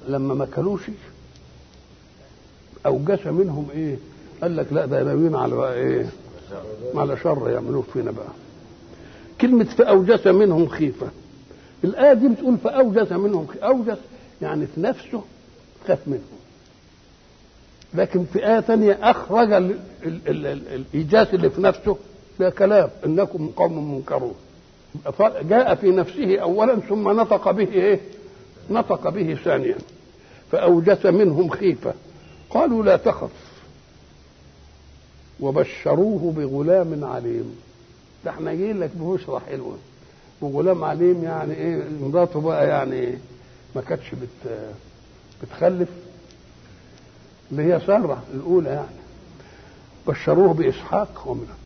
لما ما كلوش اوجس منهم ايه قال لك لا ده ناويين على بقى ايه على شر يعملوه فينا بقى كلمة فأوجس منهم خيفة الآية دي بتقول فأوجس منهم خيفة أوجس يعني في نفسه خاف منهم لكن في آية ثانية أخرج ال ال ال ال الإيجاز اللي في نفسه ده كلام إنكم قوم منكرون جاء في نفسه أولا ثم نطق به إيه؟ نطق به ثانيا فأوجس منهم خيفة قالوا لا تخف وبشروه بغلام عليم ده احنا جايين لك ببشرى حلوه وغلام عليم يعني ايه مراته بقى يعني ما كانتش بت بتخلف اللي هي ساره الاولى يعني بشروه باسحاق ومن